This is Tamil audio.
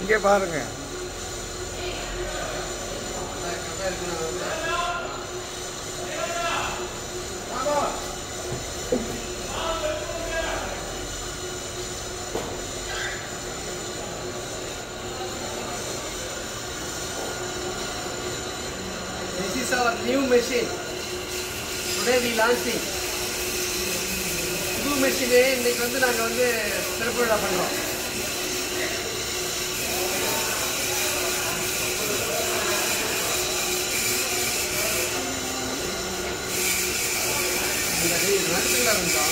இங்கே பாருங்க This is our new machine. Today we launching. புது மெஷினு இன்னைக்கு வந்து நாங்கள் வந்து சிறப்பு விழா பண்ணுறோம் நடத்துக்கிட்டா இருந்தோம்